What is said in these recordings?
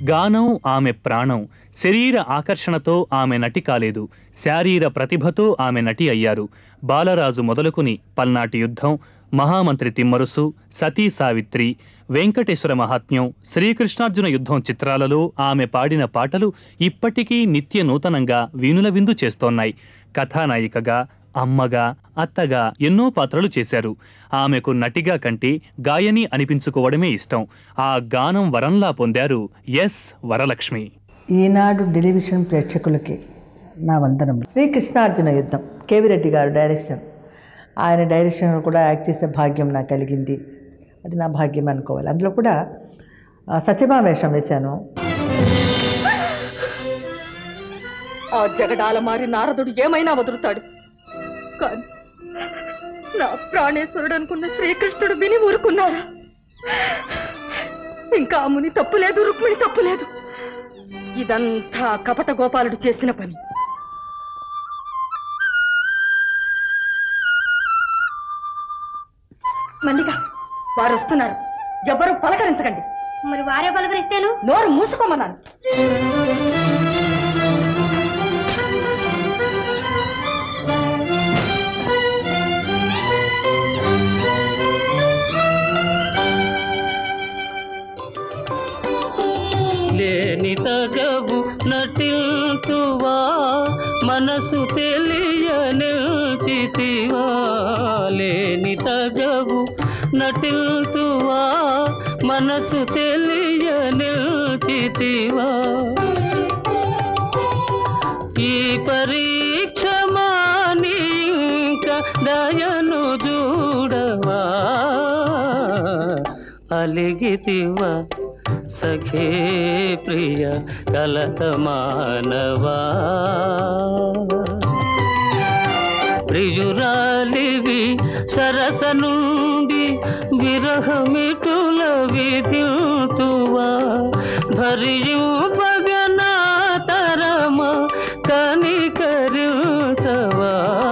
గానం ఆమె ప్రాణం శరీర ఆకర్షణతో ఆమె నటి కాలేదు శారీర ప్రతిభతో ఆమె నటి అయ్యారు బాలరాజు మొదలుకుని పల్నాటి యుద్ధం మహామంత్రి తిమ్మరుసు సతీ సావిత్రి వెంకటేశ్వర మహాత్మ్యం శ్రీకృష్ణార్జున యుద్ధం చిత్రాలలో ఆమె పాడిన పాటలు ఇప్పటికీ నిత్య నూతనంగా వీణుల విందు చేస్తోన్నాయి కథానాయికగా అమ్మగా అత్తగా ఎన్నో పాత్రలు చేశారు ఆమెకు నటిగా కంటే గాయని అనిపించుకోవడమే ఇష్టం ఆ గానం వరంలా పొందారు ఎస్ వరలక్ష్మి ఈనాడు టెలివిజన్ ప్రేక్షకులకి నా వందనం శ్రీకృష్ణార్జున యుద్ధం కేవి రెడ్డి గారు డైరెక్షన్ ఆయన డైరెక్షన్ కూడా యాక్ట్ చేసే భాగ్యం నాకు కలిగింది అది నా భాగ్యం అనుకోవాలి అందులో కూడా ఆ, సత్యభామ వేషం వేశాను ఆ జగడాల మారి నారదుడు ఏమైనా వదులుతాడు కానీ నా ప్రాణేశ్వరుడు అనుకున్న శ్రీకృష్ణుడు విని ఊరుకున్నారా ఇంకా ఆ ముని తప్పులేదు రుక్మిణి తప్పులేదు ఇదంతా కపట గోపాలుడు చేసిన పని మండిగా వారు వస్తున్నారు ఎవరు పలకరించకండి మరి వారే పలకరిస్తేను నోరు మూసుకోమన్నాను లేని తగవు నటిల్తువా మనసు తెలియనిల్చితివా లేని తగవు నటిల్తువా మనసు తెలియనిల్చితివా ఈ పరీక్ష మాని ఇంక దయను చూడవా అలిగితివా సఖే ప్రియ కలత మానవా ప్రియురాలివి సరస నుండి విరహమిటుల విధితువా భరియు భగనా తరమ కనికరించవా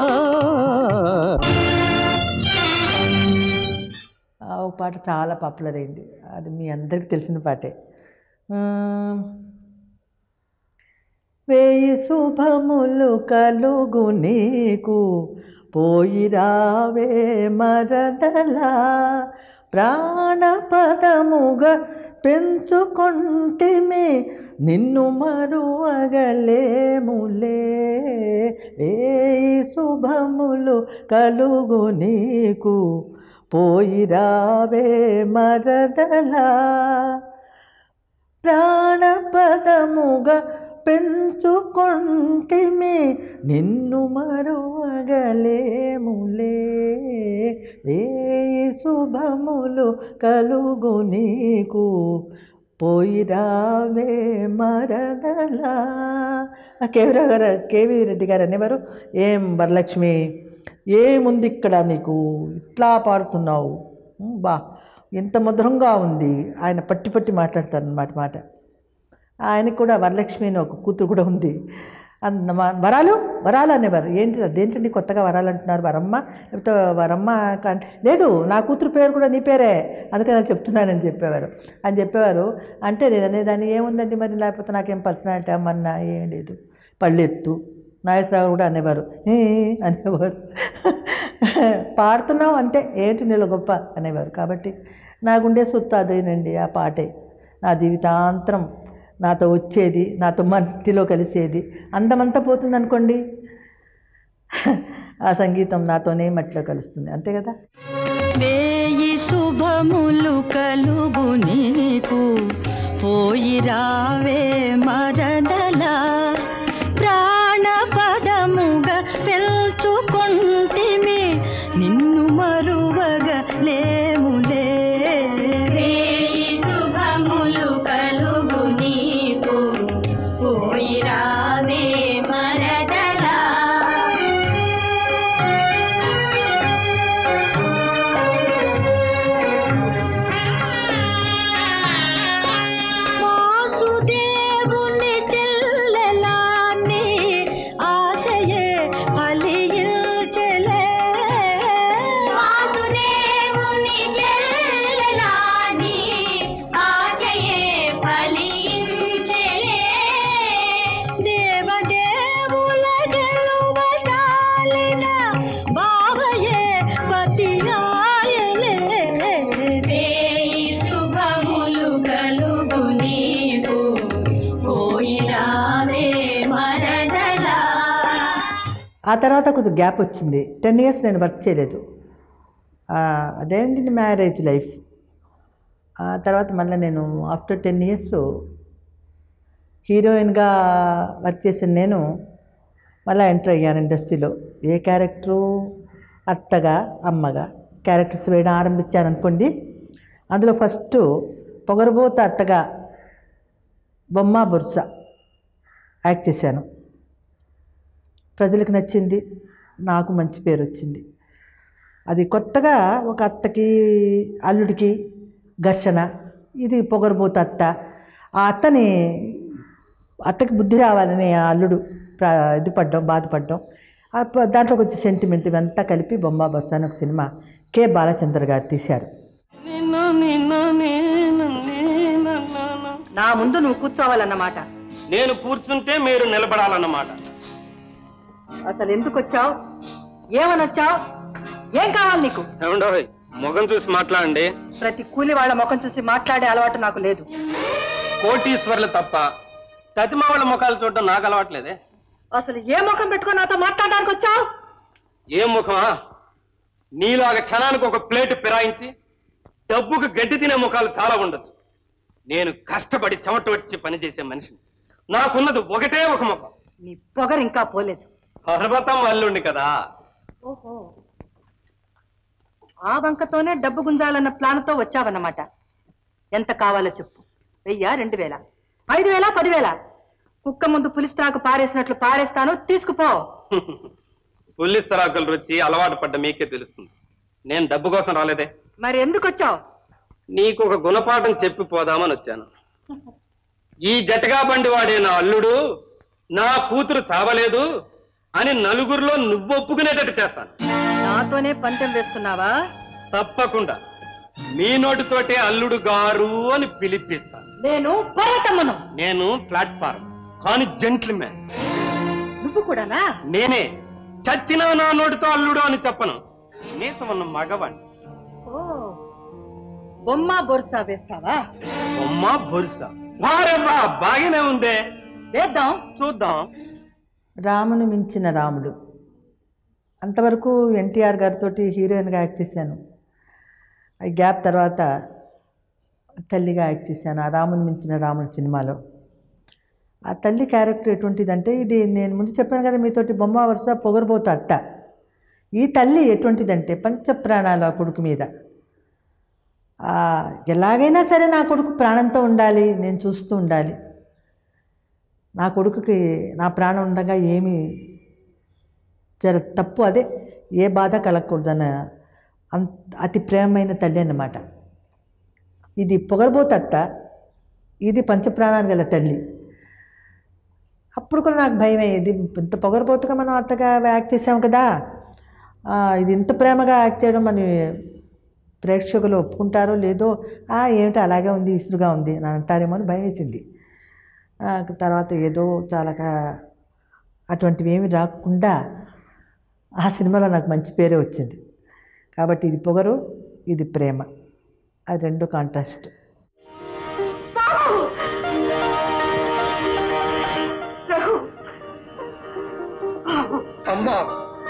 ఆ ఒక పాట చాలా పాపులర్ అయింది అది మీ అందరికీ తెలిసిన పాటే ఆ, వేయి శుభములు కలుగు నీకు పోయి రావే మరదలా ప్రాణపదముగా పెంచుకొంటిమి నిన్ను మరువగలేములే వేయి శుభములు కలుగు నీకు పోయి రావే మరదలా ప్రాణపదముగా పెంచుకొంటిమి నిన్ను మరువగలేములే వేయి శుభములు కలుగు నీకు పోయి రావే మరదలా ఆ కేవీరావు గారు కేవీ రెడ్డి గారు అనేవారు ఏం వరలక్ష్మి ఏముంది ఇక్కడ నీకు ఇట్లా పాడుతున్నావు ఉమ్, బా ఎంత మధురంగా ఉంది ఆయన పట్టి పట్టి మాట్లాడతారు అన్నమాట మాట ఆయనకు కూడా వరలక్ష్మి అని ఒక కూతురు కూడా ఉంది అన్న మ- వరాలు వరాలు అనేవారు ఏంటి అదేంటండి కొత్తగా వరాలు అంటున్నారు వరమ్మ లేకపోతే వరమ్మ కాన్- లేదు నా కూతురు పేరు కూడా నీ పేరే అందుకని నేను చెప్తున్నానని చెప్పేవారు అని చెప్పేవారు అంటే నేను అనేదాన్ని ఏముందండి మరి లేకపోతే నాకేం పర్సనాలిటీ అమ్మన్నా ఏం లేదు పళ్ళెత్తు నాగేశ్వరరావు కూడా అనేవారు "ఏ" అనేవారు పాడుతున్నావు అంతే ఏంటి నీళ్ళు గొప్ప అనేవారు కాబట్టి నాకుండే సొత్తు అదేనండి ఆ పాటే నా జీవితాంతరం నాతో వచ్చేది నాతో మట్టిలో కలిసేది అందమంతా పోతుంది అనుకోండి ఆ సంగీతం నాతోనే మట్టిలో కలుస్తుంది అంతే కదా వేయి శుభములు కలుగు నీకు పోయి రావే మరదలా ప్రాణపదముగా పెంచుకొంటిమి నిన్ను మరువగ లేములే వేయి శుభములు కలుగు నీకు పోయి రావే మరదలా వాసుదేవుని చెల్లెలాన్ని ఆశయే ఫలించలే వాసుదేవుని చెల్లెలాని ఆశయే ఫలించెలే ఆ తర్వాత కొంచెం గ్యాప్ వచ్చింది టెన్ ఇయర్స్ నేను వర్క్ చేయలేదు ఆ, అదేంటి మ్యారేజ్ లైఫ్ ఆ తర్వాత మళ్ళీ నేను ఆఫ్టర్ టెన్ ఇయర్స్ హీరోయిన్గా వర్క్ చేసిన నేను మళ్ళీ ఎంటర్ అయ్యాను ఇండస్ట్రీలో ఏ క్యారెక్టరు అత్తగా అమ్మగా క్యారెక్టర్స్ వేయడం ఆరంభించాను అనుకోండి అందులో ఫస్ట్ పొగరబోత అత్తగా బొమ్మ బొరుస యాక్ట్ చేశాను ప్రజలకు నచ్చింది నాకు మంచి పేరు వచ్చింది అది కొత్తగా ఒక అత్తకి అల్లుడికి ఘర్షణ ఇది పొగరబోతు అత్త ఆ అత్తని అత్తకి బుద్ధి రావాలని ఆ అల్లుడు ప్రా ఇది పడ్డం బాధపడ్డం ఆ ప- దాంట్లో కొంచెం సెంటిమెంట్ ఇవంతా కలిపి బొమ్మ బస్సు అని ఒక సినిమా కె బాలచంద్ర గారు తీశారు నిన్ను నిన్ను నేను నేను నా ముందు నువ్వు కూర్చోవాలన్నమాట నేను కూర్చుంటే మీరు నిలబడాలన్నమాట అసలు ఎందుకు వచ్చావు ఏమని వచ్చావు ఏం కావాలి నీకు ఏమండోయ్ ముఖం చూసి మాట్లాడండి ప్రతి కూలి వాళ్ళ ముఖం చూసి మాట్లాడే అలవాటు నాకు లేదు కోటీశ్వర్లు తప్ప తతిమా వాళ్ళ ముఖాలు చూడడం నాకు అలవాట్లేదే అసలు ఏ ముఖం పెట్టుకొని నాతో మాట్లాడడానికి వచ్చావు ఏ ముఖమా నీలాగా క్షణానికి ఒక ప్లేట్ పిరాయించి డబ్బుకు గడ్డి తినే ముఖాలు చాలా ఉండొచ్చు నేను కష్టపడి చెమట వచ్చి పనిచేసే మనిషిని నాకున్నది ఒకటే ఒక ముఖం నీ పొగరు ఇంకా పోలేదు పర్వతం అల్లుండి కదా ఓహో ఆ వంకతోనే డబ్బు గుంజాలన్న ప్లాన్తో వచ్చావన్నమాట ఎంత కావాలో చెప్పు వెయ్యా రెండు వేల ఐదు వేల పదివేల కుక్క ముందు పులిస్ త్రాకు పారేసినట్లు పారేస్తాను తీసుకుపో పుల్లిస్ తరాకుల రుచి అలవాటు పడ్డ మీకే తెలుస్తుంది నేను డబ్బు కోసం రాలేదే మరి ఎందుకు వచ్చావు నీకు ఒక గుణపాఠం చెప్పి పోదామని వచ్చాను ఈ జటగా బండి వాడే నా అల్లుడు నా కూతురు చావలేదు అని నలుగురిలో నువ్వు ఒప్పుకునేటట్టు చేస్తాను నాతోనే పందెం వేస్తున్నావా తప్పకుండా మీ నోటితోటే అల్లుడు గారు అని పిలిపిస్తాను నేను పర్వతమ్మను నేను ప్లాట్ఫారం కానీ జెంట్లిమ్యాన్ నువ్వు కూడానా నేనే చచ్చిన నా నోటితో అల్లుడు అని చెప్పను నీసమన్న మగవాణ్ణి ఓ బొమ్మ బొరుసా వేస్తావా బొమ్మ బొరుస వారెవ్వా బాగానే ఉందే వేద్దాం చూద్దాం రామును మించిన రాముడు అంతవరకు ఎన్టీఆర్ గారితో హీరోయిన్గా యాక్ట్ చేశాను ఆ గ్యాప్ తర్వాత తల్లిగా యాక్ట్ చేశాను ఆ రాముని మించిన రాముడు సినిమాలో ఆ తల్లి క్యారెక్టర్ ఎటువంటిదంటే ఇది నేను ముందు చెప్పాను కదా మీతోటి బొమ్మ వరుస పొగరబోతు అత్త ఈ తల్లి ఎటువంటిదంటే పంచప్రాణాలు ఆ కొడుకు మీద ఆ, ఎలాగైనా సరే నా కొడుకు ప్రాణంతో ఉండాలి నేను చూస్తూ ఉండాలి నా కొడుకుకి నా ప్రాణం ఉండగా ఏమి జర తప్పు అదే ఏ బాధ కలగకూడదన్న అంత అతి ప్రేమైన తల్లి అన్నమాట ఇది పొగరబోతత్త ఇది పంచప్రాణాలు గల తల్లి అప్పుడు కూడా నాకు భయం అయ్యేది ఇంత పొగరబోతుగా మనం అత్తగా యాక్ట్ చేసాం కదా ఆ, ఇది ఇంత ప్రేమగా యాక్ట్ చేయడం మన ప్రేక్షకులు ఒప్పుకుంటారో లేదో "ఆ, ఏమిటి అలాగే ఉంది ఇసురుగా ఉంది అని అంటారేమో అని భయం వేసింది ఆ, తర్వాత ఏదో చాలా కా- అటువంటివి ఏమి రాకుండా ఆ సినిమాలో నాకు మంచి పేరే వచ్చింది కాబట్టి ఇది పొగరు ఇది ప్రేమ అది రెండు కాంట్రాస్ట్ అమ్మా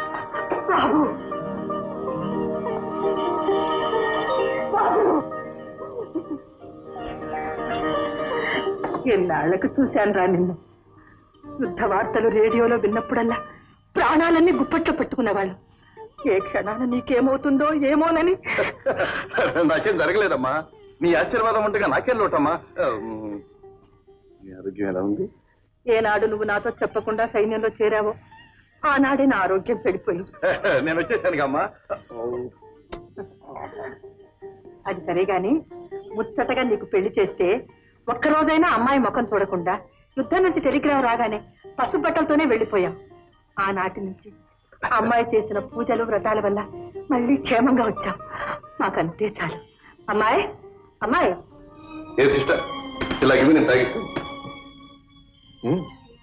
ఎన్నాళ్లకు చూశాను రా నిన్ను శుద్ధ వార్తలు రేడియోలో విన్నప్పుడల్లా ప్రాణాలన్నీ గుప్పట్లో పెట్టుకునేవాళ్ళు ఏ క్షణాన నీకేమవుతుందో ఏమోనని నాకేం జరగలేదమ్మా నీ ఆశీర్వాదం ఉండగా నాకేం లోటమ్మా ఆ, నీ ఆరోగ్యం ఎలా ఉంది ఏనాడు నువ్వు నాతో చెప్పకుండా సైన్యంలో చేరావో ఆనాడే నా ఆరోగ్యం చెడిపోయింది నేను వచ్చేసాను అమ్మా అది సరే గాని ముచ్చటగా నీకు పెళ్లి చేస్తే ఒక్కరోజైనా అమ్మాయి ముఖం చూడకుండా యుద్ధం నుంచి టెలిగ్రామ్ రాగానే పసుపు బట్టలతోనే వెళ్ళిపోయాం ఆనాటి నుంచి ఆ అమ్మాయి చేసిన పూజలు వ్రతాల వల్ల మళ్ళీ క్షేమంగా వచ్చాం మాకంతే చాలు అమ్మాయి అమ్మాయి ఏ సిస్టర్ ఇలా ఇవి నేను తాగిస్తాను ఉమ్,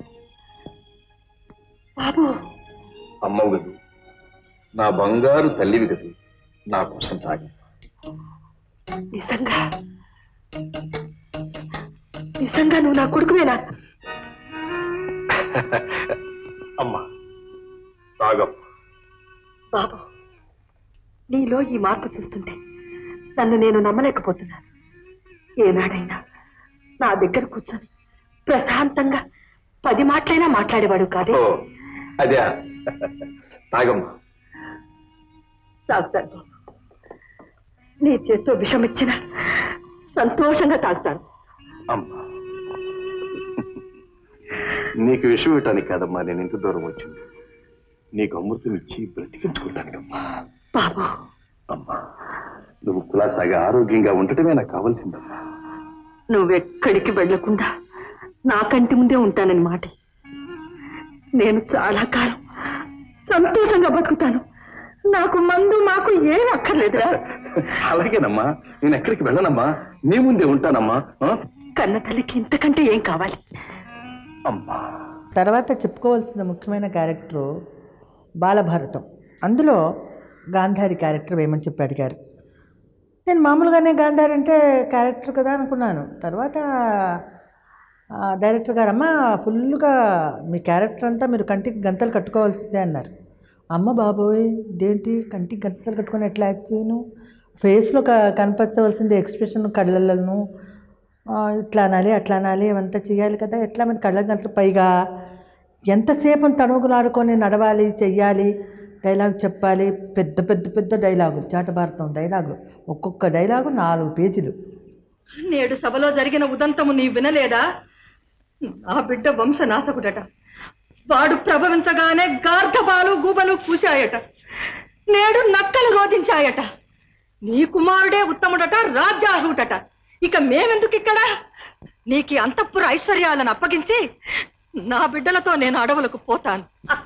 బాబు అమ్మవు గదు నా బంగారు తల్లివి గదు నా కోసం తాగి నిజంగా నిజంగా నువ్వు నా కొడుకువేనా అమ్మా తాగం బాబు నీలో ఈ మార్పు చూస్తుంటే నన్ను నేను నమ్మలేకపోతున్నాను ఏనాడైనా నా దగ్గర కూర్చొని ప్రశాంతంగా పది మాటలైనా మాట్లాడేవాడు కాదే ఓ అదే తాగమ్మా తాగుతాను బాబు నీ చేత్తో విషం ఇచ్చిన సంతోషంగా తాగుతాను అమ్మా నీకు విషయం ఇవ్వటానికి కాదమ్మా నేను ఇంత దూరం వచ్చింది నీకు అమృతం ఇచ్చి బ్రతికించుకోవటానికమ్మా బాబు అమ్మా నువ్వు కులాసాగా ఆరోగ్యంగా ఉండటమే నాకు కావాల్సిందమ్మా నువ్వెక్కడికి వెళ్లకుండా నా కంటి ముందే ఉంటానని మాట నేను చాలా కాలం సంతోషంగా బతుకుతాను నాకు మందు మాకు ఏం అక్కర్లేదురా అలాగేనమ్మా నేను ఎక్కడికి వెళ్ళనమ్మా నీ ముందే ఉంటానమ్మా ఆ? కన్న తల్లికి ఇంతకంటే ఏం కావాలి అమ్మా తర్వాత చెప్పుకోవాల్సిన ముఖ్యమైన క్యారెక్టరు బాలభారతం అందులో గాంధారి క్యారెక్టర్ వేయమని చెప్పి అడిగారు నేను మామూలుగానే గాంధారి అంటే క్యారెక్టర్ కదా అనుకున్నాను తర్వాత ఆ, డైరెక్టర్ గారు అమ్మ ఫుల్గా మీ క్యారెక్టర్ అంతా మీరు కంటికి గంతలు కట్టుకోవాల్సిందే అన్నారు అమ్మ బాబోయ్ ఇదేంటి కంటికి గంతలు కట్టుకొని ఎట్లా యాక్ట్ చేయను ఫేస్లో క కనపరచవలసింది ఎక్స్ప్రెషన్ కళ్ళలను ఆ, ఇట్లా అనాలి అట్లా అనాలి అవంతా చేయాలి కదా ఎట్లా మరి కళ్ళ గంటలు పైగా ఎంతసేపు తణుగులాడుకొని నడవాలి చెయ్యాలి డైలాగ్ చెప్పాలి పెద్ద పెద్ద పెద్ద డైలాగులు చాటభారతం డైలాగులు ఒక్కొక్క డైలాగు నాలుగు పేజీలు నేడు సభలో జరిగిన ఉదంతము నీ వినలేదా ఆ బిడ్డ వంశనాశకుడట వాడు ప్రభవించగానే గార్ధబాలు గూబలు కూశాయట నేడు నక్కలు రోధించాయట నీ కుమారుడే ఉత్తముడట రాజ్యార్హుడట ఇక మేమెందుకు ఇక్కడ నీకు ఈ అంతఃపుర ఐశ్వర్యాలను అప్పగించి నా బిడ్డలతో నేను అడవులకు పోతాను అక్క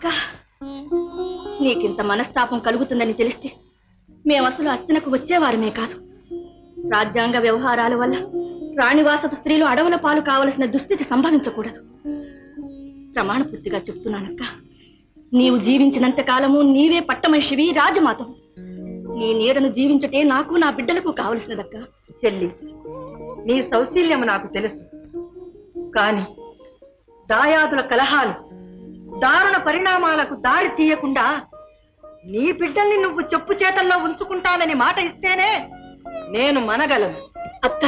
నీకింత మనస్తాపం కలుగుతుందని తెలిస్తే మేము అసలు అస్తినకు వచ్చేవారమే కాదు రాజ్యాంగ వ్యవహారాల వల్ల రాణివాసపు స్త్రీలు అడవుల పాలు కావలసిన దుస్థితి సంభవించకూడదు ప్రమాణపూర్తిగా చెప్తున్నానక్క నీవు జీవించినంత కాలము నీవే పట్టమనిషివి రాజమాతవు నీ నీడను జీవించుటే నాకు నా బిడ్డలకు కావలసినదక్క చెల్లి నీ సౌశీల్యం నాకు తెలుసు కాని దాయాదుల కలహాలు దారుణ పరిణామాలకు దారి తీయకుండా నీ బిడ్డల్ని నువ్వు చెప్పు చేతల్లో ఉంచుకుంటానని మాట ఇస్తేనే నేను మనగలను అక్క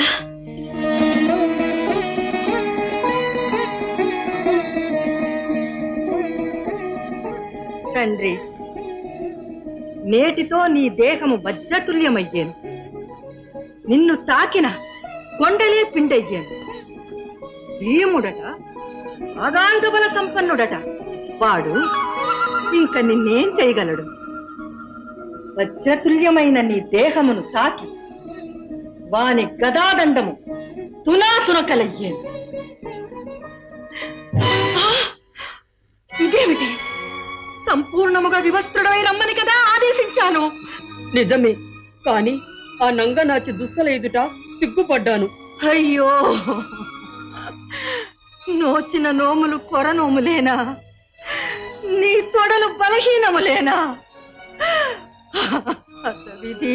తండ్రి నేటితో నీ దేహము వజ్రతుల్యమయ్యేను నిన్ను తాకిన కొండలే పిండయ్యాను భీముడట అగాంగబల సంపన్నుడట వాడు ఇంక నిన్నేం చేయగలడు వజ్రతుల్యమైన నీ దేహమును తాకి వాని గదాదండము తునాతునకలయ్యేను ఆ! ఇదేమిటి సంపూర్ణముగా వివస్త్రుడై రమ్మని కదా ఆదేశించాను నిజమే కాని ఆ నంగనాచి దుస్తల ఎదుట సిగ్గుపడ్డాను అయ్యో నోచిన నోములు కొర నోములేనా నీ తొడలు బలహీనములేనా అసవిధి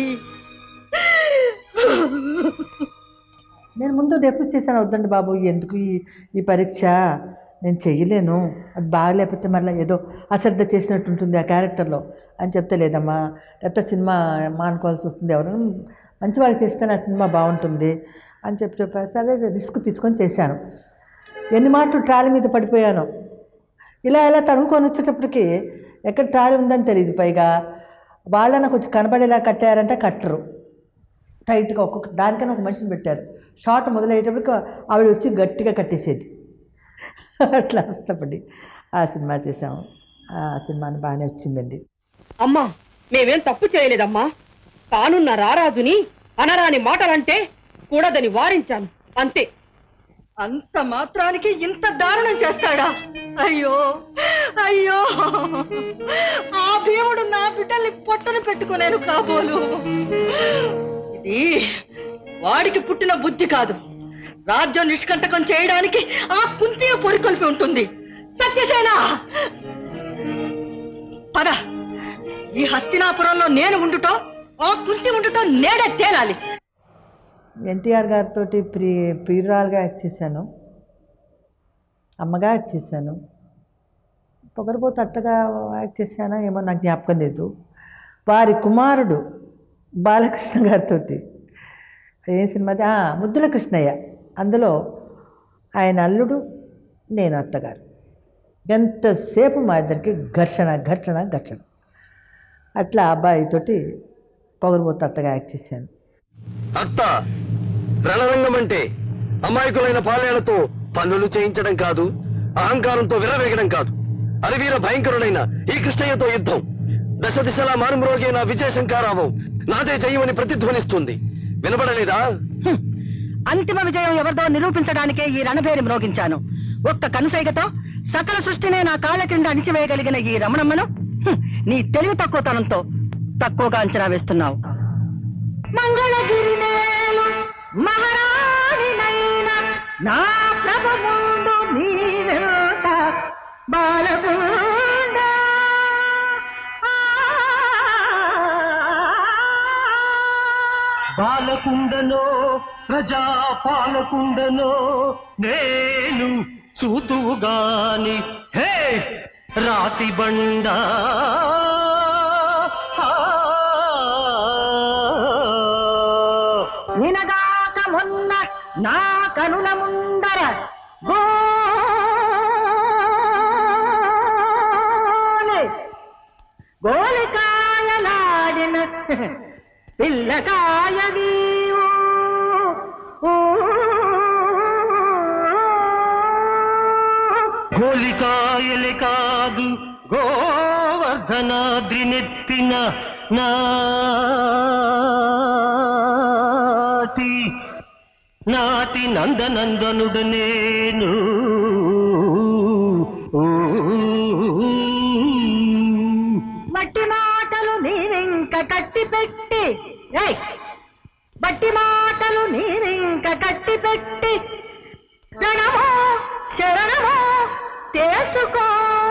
నేను ముందు రిఫ్యూజ్ చేశాను వద్దండి బాబు ఎందుకు ఈ ఈ పరీక్ష నేను చెయ్యలేను అది బాగలేకపోతే మళ్ళీ ఏదో అశ్రద్ధ చేసినట్టు ఉంటుంది ఆ క్యారెక్టర్లో అని చెప్తే లేదమ్మా లేకపోతే సినిమా మానుకోవాల్సి వస్తుంది ఎవరైనా మంచి వాళ్ళు చేస్తే నా సినిమా బాగుంటుంది అని చెప్పి చెప్పారు సరే రిస్క్ తీసుకొని చేశాను ఎన్ని మాటలు ట్రాలీ మీద పడిపోయాను ఇలా ఇలా తడుముకొని వచ్చేటప్పటికి ఎక్కడ ట్రాలీ ఉందని తెలియదు పైగా వాళ్ళని కొంచెం కనపడేలా కట్టారంటే కట్టరు టైట్గా ఒక్కొక్క దానికన్నా ఒక మనిషిని పెట్టారు షార్ట్ మొదలయ్యేటప్పటికి ఆవిడ వచ్చి గట్టిగా కట్టేసేది అట్లా అవస్థపడి ఆ సినిమా చేసాము ఆ సినిమాని బాగానే వచ్చిందండి అమ్మా మేమేం తప్పు చేయలేదమ్మా కానున్న రారాజుని అనరాని మాటలంటే కూడదని వారించాను అంతే అంత మాత్రానికి ఇంత దారుణం చేస్తాడా అయ్యో అయ్యో ఆ భీముడు నా బిడ్డల్ని పొట్టను పెట్టుకునేను కాబోలు ఇది వాడికి పుట్టిన బుద్ధి కాదు రాజ్యం నిష్కంటకం చేయడానికి ఆ కుంతి పొరికొల్పి ఉంటుంది సత్యసేన పద ఈ హస్తినాపురంలో నేను ఉండుటో ఆ కుంతి ఉండుటో నేడే తేలాలి ఎన్టీఆర్ గారితో ప్రి ప్రియురాలుగా యాక్ట్ చేశాను అమ్మగా యాక్ట్ చేశాను పొగరబోతు అత్తగా యాక్ట్ చేశానా ఏమో నాకు జ్ఞాపకం లేదు వారి కుమారుడు బాలకృష్ణ గారితో ఏ సినిమాది ఆ, ముద్దుల కృష్ణయ్య అందులో ఆయన అల్లుడు నేను అత్తగారు ఎంతసేపు మా ఇద్దరికి ఘర్షణ ఘర్షణ ఘర్షణ అట్లా అబ్బాయితోటి పొగరబోతు అత్తగా యాక్ట్ చేశాను అత్త రణరంగం అంటే అమాయకులైన పాలేళ్లతో పనులు చేయించడం కాదు అహంకారంతో విరవేగడం కాదు అరివీర భయంకరుడైన ఈ కృష్ణయ్యతో యుద్ధం దశ దిశలా మారుమ్రోగైన విజయశంకారావం నాదే జయమని ప్రతిధ్వనిస్తుంది వినబడలేదా హ్మ్. అంతిమ విజయం ఎవరిదో నిరూపించడానికే ఈ రణభేరి మ్రోగించాను ఒక్క కనుసైగతో సకల సృష్టినే నా కాళ్ళ కింద అణిచివేయగలిగిన ఈ రమణమ్మను హ్మ్, నీ తెలివి తక్కువతనంతో తక్కువగా అంచనా వేస్తున్నావు మంగళగిరి నేలు మహారాణినైన నా ప్రభ ముందు నీవెంత బాలకుండ బాలకుండనో ప్రజా పాలకుండనో నేను చూతువుగాని హే రాతి బండ వినగాక మొన్న నా కనుల ముందర గోలే గోలికాయలాడిన పిల్లకాయ నీవు గోలికాయలే కాదు గోవర్ధనాద్రి నెత్తిన నాటి నాటి నందనందనుడు నేను మట్టి మాటలు నీవింక కట్టి పెట్టి ఏయ్! మట్టి మాటలు నీవింక కట్టి పెట్టి రణమో శరణమో తెలుసుకో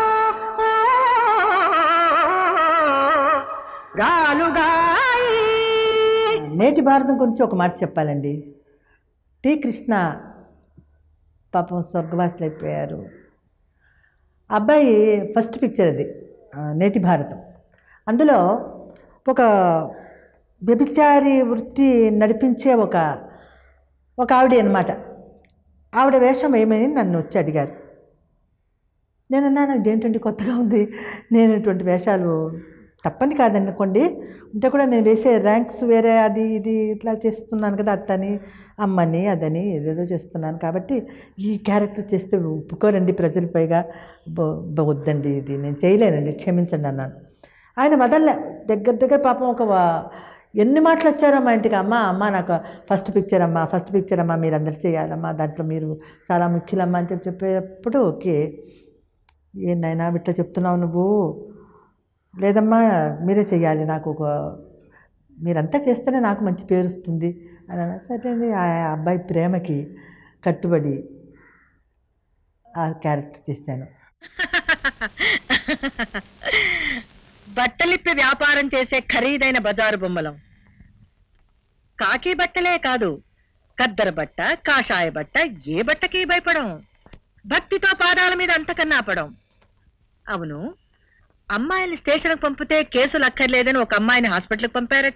రాలుగాయి నేటి భారతం గురించి ఒక మాట చెప్పాలండి టి కృష్ణ పాపం స్వర్గవాసులు అయిపోయారు అబ్బాయి ఫస్ట్ పిక్చర్ అది ఆ, నేటి భారతం అందులో ఒక వ్యభిచారి వృత్తి నడిపించే ఒక ఒక ఆవిడ అనమాట ఆవిడ వేషం ఏమని నన్ను వచ్చి అడిగారు నేనన్నా నాకు ఇదేంటండి కొత్తగా ఉంది నేను ఇటువంటి వేషాలు తప్పని కాదనుకోండి ఉంటే కూడా నేను వేసే ర్యాంక్స్ వేరే అది ఇది ఇట్లా చేస్తున్నాను కదా అత్తని అమ్మని అదని ఏదేదో చేస్తున్నాను కాబట్టి ఈ క్యారెక్టర్ చేస్తే ఒప్పుకోరండి ప్రజలు పైగా బ- బ- వద్దండి ఇది నేను చేయలేనండి క్షమించండి అన్నాను ఆయన వదలలే దగ్గర దగ్గర పాపం ఒక వా- ఎన్ని మాటలు వచ్చారో మా ఇంటికి అమ్మ అమ్మ నాకు ఫస్ట్ పిక్చర్ అమ్మా ఫస్ట్ పిక్చర్ అమ్మా మీరు అందరు చేయాలమ్మా దాంట్లో మీరు చాలా ముఖ్యులమ్మా అని చెప్పి చెప్పేటప్పుడు ఓకే ఏ నాయనా ఇట్లా చెప్తున్నావు నువ్వు లేదమ్మా మీరే చెయ్యాలి నాకు ఒక మీరంతా చేస్తేనే నాకు మంచి పేరు వస్తుంది అని అన్నా సరే అండి ఆ అబ్బాయి ప్రేమకి కట్టుబడి ఆ క్యారెక్టర్ చేశాను బట్టలిప్పి వ్యాపారం చేసే ఖరీదైన బజారు బొమ్మలం కాకి బట్టలే కాదు కద్దర బట్ట కాషాయ బట్ట ఏ బట్టకి భయపడం భక్తితో పాదాల మీద అంతకన్నా ఆపడం అవును అమ్మాయిని స్టేషన్కి పంపితే కేసులు అక్కర్లేదని ఒక అమ్మాయిని హాస్పిటల్కి పంపారట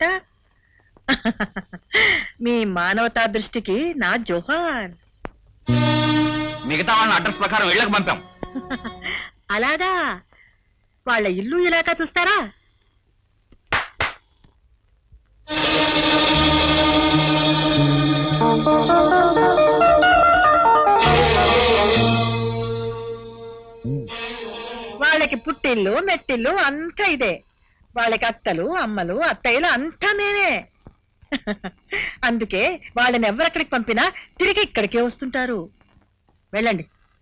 మీ మానవతా దృష్టికి నా జోహాన్ మిగతా వాళ్ళని అడ్రస్ ప్రకారం ఇళ్ళకి పంపాం అలాగా వాళ్ళ ఇల్లు ఇలాగా చూస్తారా వాళ్ళకి పుట్టిల్లు మెట్టిల్లు అంతా ఇదే వాళ్ళకి అక్కలు అమ్మలు అత్తయ్యలు అంతా మేమే అందుకే వాళ్ళని ఎవరెక్కడికి పంపినా తిరిగి ఇక్కడికే వస్తుంటారు వెళ్ళండి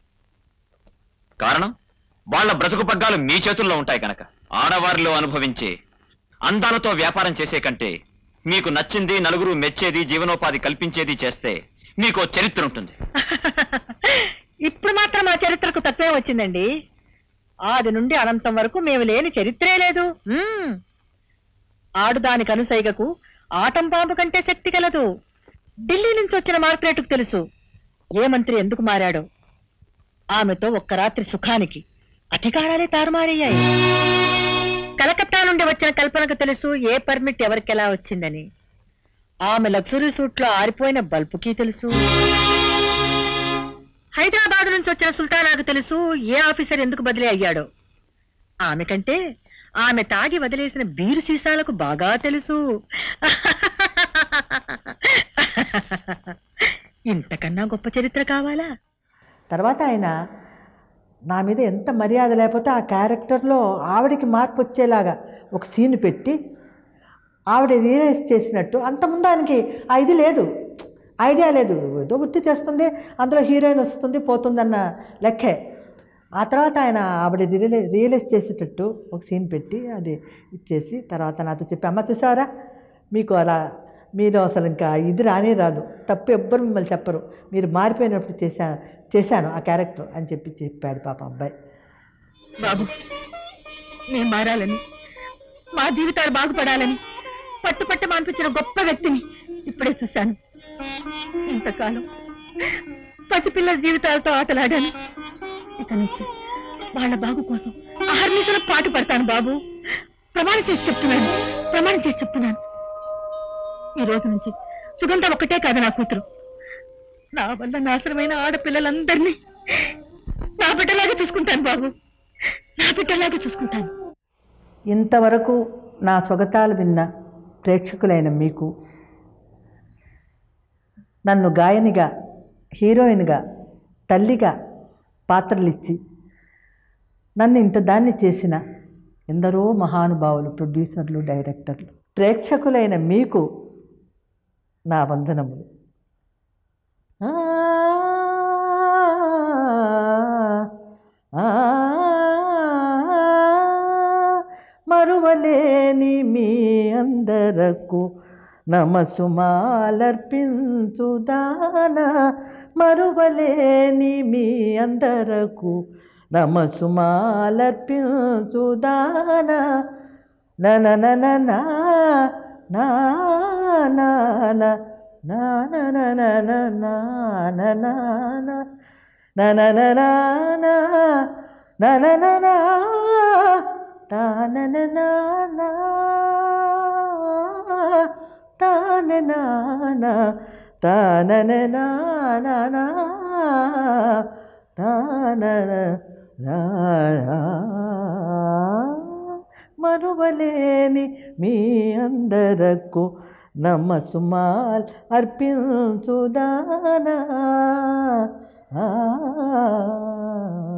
కారణం వాళ్ళ బ్రతుకు పగ్గాలు మీ చేతుల్లో ఉంటాయి కనుక ఆడవారిలో అనుభవించే అందాలతో వ్యాపారం చేసే కంటే మీకు నచ్చింది నలుగురు మెచ్చేది జీవనోపాధి కల్పించేది చేస్తే మీకు ఓ చరిత్ర ఉంటుంది ఇప్పుడు మాత్రం మా చరిత్రకు తక్కువే వచ్చిందండి ఆది నుండి అనంతం వరకు మేము లేని చరిత్రే లేదు మ్మ్. ఆడుదానికి అనుసైగకు ఆటం పాంపు కంటే శక్తి కలదు ఢిల్లీ నుంచి వచ్చిన మార్గరేటుకు తెలుసు ఏ మంత్రి ఎందుకు మారాడో ఆమెతో ఒక్క రాత్రి సుఖానికి అధికారాలే తారుమారయ్యాయి కలకత్తా నుండి వచ్చిన కల్పనకు తెలుసు ఏ పర్మిట్ ఎవరికి ఎలా వచ్చిందని ఆమె లగ్జరీ సూట్ లో ఆరిపోయిన బల్బుకి తెలుసు హైదరాబాద్ నుంచి వచ్చిన సుల్తానాకు తెలుసు ఏ ఆఫీసర్ ఎందుకు బదిలీ అయ్యాడో ఆమె కంటే ఆమె తాగి వదిలేసిన బీరు సీసాలకు బాగా తెలుసు ఇంతకన్నా గొప్ప చరిత్ర కావాలా తర్వాత ఆయన నా మీద ఎంత మర్యాద లేకపోతే ఆ క్యారెక్టర్లో ఆవిడకి మార్పు వచ్చేలాగా ఒక సీన్ పెట్టి ఆవిడ రియలైజ్ చేసినట్టు అంతకుముందు ఆయనకి ఆ ఇది లేదు ఐడియా లేదు ఏదో గుర్తు చేస్తుంది అందులో హీరోయిన్ వస్తుంది పోతుందన్న లెక్కే ఆ తర్వాత ఆయన ఆవిడ రియలై రియలైజ్ చేసేటట్టు ఒక సీన్ పెట్టి అది ఇచ్చేసి తర్వాత నాతో చెప్పి అమ్మ చూసారా మీకు అలా మీరు అసలు ఇంకా ఇది రానే రాదు తప్పు ఎవ్వరు మిమ్మల్ని చెప్పరు మీరు మారిపోయినప్పుడు చేశా చేశాను ఆ క్యారెక్టర్ అని చెప్పి చెప్పాడు పాప అబ్బాయి బాబు మేము మారాలని మా జీవితాలు బాగుపడాలని పట్టు పట్టు మాన్పించిన గొప్ప వ్యక్తిని ఇప్పుడే చూశాను ఇంతకాలం పసిపిల్లల జీవితాలతో ఆటలాడాను ఇక నుంచి వాళ్ళ బాగు కోసం అహర్నిశలు పాటు పడతాను బాబు ప్రమాణం చేసి చెప్తున్నాను ప్రమాణం చేసి చెప్తున్నాను ఈ రోజు నుంచి సుగంధ ఒక్కటే కాదు నా కూతురు నా వల్ల నాశనమైన ఆడపిల్లలందరినీ నా బిడ్డలాగా చూసుకుంటాను బాబు నా బిడ్డలాగా చూసుకుంటాను ఇంతవరకు నా స్వగతాలు విన్న ప్రేక్షకులైన మీకు నన్ను గాయనిగా హీరోయిన్గా తల్లిగా పాత్రలిచ్చి నన్ను ఇంత దాన్ని చేసిన ఎందరో మహానుభావులు ప్రొడ్యూసర్లు డైరెక్టర్లు ప్రేక్షకులైన మీకు నా వందనములు ఆ, ఆ, మరువలేని మీ అందరకు నమసుమాలర్పించుదాన మరువలేని మీ అందరకు నమసుమాలర్పించుదాన నన నన నా నా నా నా నా నా నా నా నా నా నా నా నా na na na na na na na na na ta na na na na ta na na na ta na na na na na ta na na na na మరువలేని మీ అందరకు నమసుమాల్ అర్పించుదానా ఆ